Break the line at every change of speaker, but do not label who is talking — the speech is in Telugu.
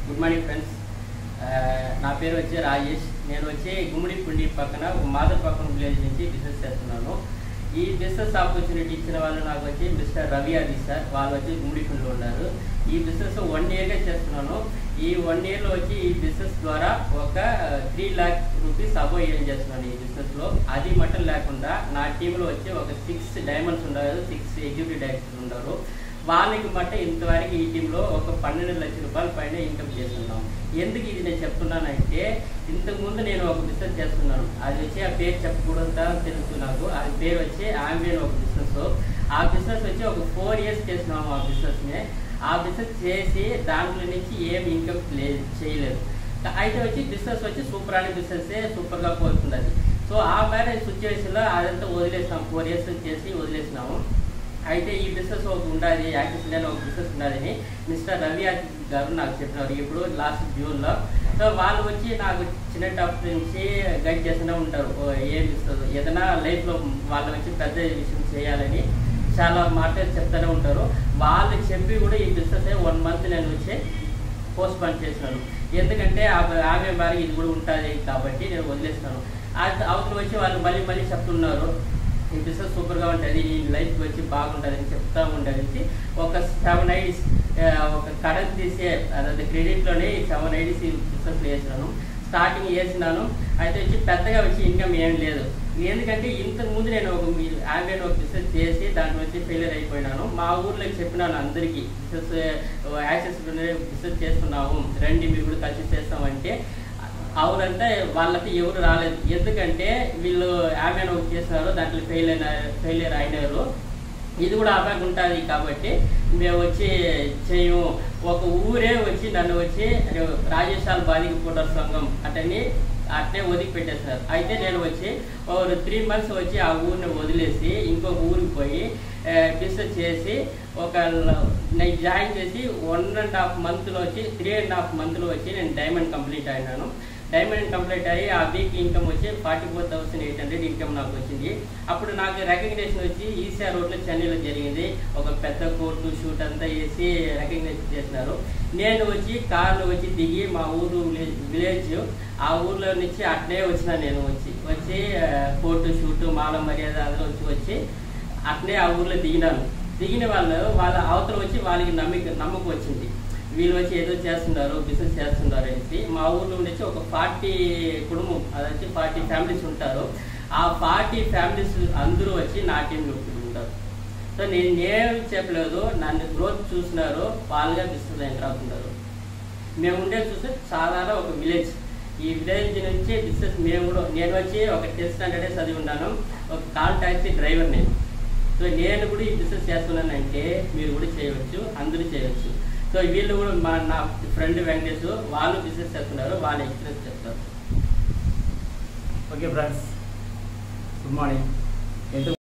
గుడ్ మార్నింగ్ ఫ్రెండ్స్ నా పేరు వచ్చి రాజేష్ నేను వచ్చి గుమ్మడిపుండి పక్కన ఒక మాదర్ పక్కన విలేజ్ నుంచి బిజినెస్ చేస్తున్నాను ఈ బిజినెస్ ఆపర్చునిటీ ఇచ్చిన వాళ్ళు నాకు వచ్చి మిస్టర్ రవి అది సార్ వాళ్ళు వచ్చి గుమ్మడిపుండిలో ఉన్నారు ఈ బిజినెస్ వన్ ఇయర్గా చేస్తున్నాను ఈ వన్ ఇయర్లో వచ్చి ఈ బిజినెస్ ద్వారా ఒక త్రీ ల్యాక్ రూపీస్ అబో ఏం చేస్తున్నాను ఈ బిజినెస్లో అది మటన్ లేకుండా నా టీంలో వచ్చి ఒక సిక్స్ డైమండ్స్ ఉన్నారు సిక్స్ ఎగ్జిక్యూటివ్ డైరెక్టర్స్ ఉన్నారు వాళ్ళకి మట్ట ఇంతవరకు ఈ టీంలో ఒక పన్నెండు లక్షల రూపాయల పైన ఇన్కమ్ చేస్తున్నాం ఎందుకు ఇది నేను చెప్తున్నానంటే ఇంతకుముందు నేను ఒక బిజినెస్ చేస్తున్నాను అది వచ్చి ఆ పేరు చెప్పకూడదా తెలుసు నాకు అది పేరు వచ్చి ఆంబియన్ ఒక బిజినెస్ ఆ బిజినెస్ వచ్చి ఒక ఫోర్ ఇయర్స్ చేసినాము ఆ బిజినెస్ని ఆ బిజినెస్ చేసి దాంట్లో నుంచి ఏం ఇన్కమ్ లేదు చేయలేదు అయితే వచ్చి బిజినెస్ వచ్చి సూపర్ అనే బిజినెస్ సూపర్గా పోతుంది అది సో ఆ మ్యారేజ్ సిచ్యువేషన్లో అదంతా వదిలేసినాం ఫోర్ ఇయర్స్ చేసి వదిలేసినాము అయితే ఈ బిజినెస్ ఒక ఉండాలి యాక్సిస్ ఇండియా ఒక బిజినెస్ ఉండాలని మిస్టర్ రవి గారు నాకు చెప్పినారు ఇప్పుడు లాస్ట్ జూన్లో సో వాళ్ళు వచ్చి నాకు చిన్నప్పటి నుంచి గైడ్ చేస్తూనే ఉంటారు ఓ ఏం బిజినెస్ ఏదైనా లైఫ్లో వాళ్ళు వచ్చి పెద్ద విషయం చేయాలని చాలా మాటలు చెప్తూనే ఉంటారు వాళ్ళు చెప్పి కూడా ఈ బిజినెస్ వన్ మంత్ నేను వచ్చి పోస్ట్ పోన్ చేసినాను ఎందుకంటే ఆమె ఆమె మరి ఇది కూడా ఉంటుంది కాబట్టి నేను వదిలేస్తున్నాను అవతల వచ్చి వాళ్ళు మళ్ళీ మళ్ళీ చెప్తున్నారు ఈ బిజినెస్ సూపర్గా ఉంటుంది ఈ లైఫ్ వచ్చి బాగుంటుంది అని చెప్తా ఉండేది ఒక సెవెన్ ఐడీస్ ఒక కరెంట్ తీసే అదే క్రెడిట్లోనే సెవెన్ ఐడీస్ ఈ బిజినెస్ వేసినాను స్టార్టింగ్ వేసినాను అయితే వచ్చి పెద్దగా వచ్చి ఇన్కమ్ ఏం లేదు ఎందుకంటే ఇంతకు ముందు నేను ఒక ఆంబియన్ ఒక బిజినెస్ చేసి దాంట్లో వచ్చి ఫెయిలియర్ అయిపోయినాను మా ఊర్లో చెప్పినాను అందరికీ బిజినెస్ యాక్సెస్ బిజినెస్ చేస్తున్నాము రండి మీరు కూడా కలిసి చేస్తామంటే అవునంటే వాళ్ళకి ఎవరు రాలేదు ఎందుకంటే వీళ్ళు ఆమెను చేసినారు దాంట్లో ఫెయిల్ అయిన ఫెయిలియర్ అయినారు ఇది కూడా అలాగే ఉంటుంది కాబట్టి మేము వచ్చి చేయము ఒక ఊరే వచ్చి నన్ను వచ్చి రాజేశాల బాలిక పునర్ సంఘం అటని అట్నే వదిలి పెట్టేస్తారు అయితే నేను వచ్చి ఒక త్రీ మంత్స్ వచ్చి ఆ ఊరిని వదిలేసి ఇంకొక ఊరికి పోయి బిజినెస్ చేసి ఒక నేను జాయిన్ చేసి వన్ అండ్ హాఫ్ మంత్లో వచ్చి త్రీ అండ్ హాఫ్ మంత్లో వచ్చి నేను డైమండ్ కంప్లీట్ అయినాను డైమండ్ కంప్లీట్ అయ్యి ఆ వీక్ ఇన్కమ్ వచ్చి forty four thousand eight hundred income నాకు వచ్చింది అప్పుడు నాకు రికగ్నేషన్ వచ్చి ఈసీఆర్ రోడ్లో చెన్నైలో జరిగింది ఒక పెద్ద కోర్టు షూట్ అంతా వేసి రికగ్నేషన్ చేసినారు నేను వచ్చి కార్లో వచ్చి దిగి మా ఊరు విలేజ్ ఆ ఊర్లో నుంచి అట్లే వచ్చిన నేను వచ్చి వచ్చి కోర్టు షూట్ మాల మర్యాద అందులో వచ్చి వచ్చి అట్లే ఆ ఊర్లో దిగినాను దిగిన వాళ్ళు వాళ్ళ అవతల వచ్చి వాళ్ళకి నమ్మిక నమ్మకం వచ్చింది వీళ్ళు వచ్చి ఏదో చేస్తున్నారు బిజినెస్ చేస్తున్నారు అనేసి మా ఊర్లో ఉండేసి ఒక ఫార్టీ కుటుంబం అది వచ్చి ఫార్టీ ఫ్యామిలీస్ ఉంటారు ఆ ఫార్టీ ఫ్యామిలీస్ అందరూ వచ్చి నా టీంలో ఉంటారు సో నేను ఏం చెప్పలేదు నన్ను గ్రోత్ చూసినారు వాళ్ళుగా బిజినెస్ ఎంటర్ అవుతున్నారు మేము ఉండేది చూస్తే సాధారణ ఒక విలేజ్ ఈ విలేజ్ నుంచి బిజినెస్ మేము కూడా నేను వచ్చి ఒక టెన్త్ స్టాండర్డే చదివి ఉన్నాను ఒక కాల్ ట్యాక్సీ డ్రైవర్ నేను సో నేను కూడా ఈ బిజినెస్ చేస్తున్నానంటే మీరు కూడా చేయవచ్చు అందరూ చేయవచ్చు సో వీళ్ళు కూడా మా నా ఫ్రెండ్ వెంకటేష్ వాళ్ళు బిజినెస్ చేస్తున్నారు వాళ్ళ ఎక్స్పీరియన్స్ చెప్తారు
ఓకే ఫ్రెండ్స్ గుడ్ మార్నింగ్ ఎంత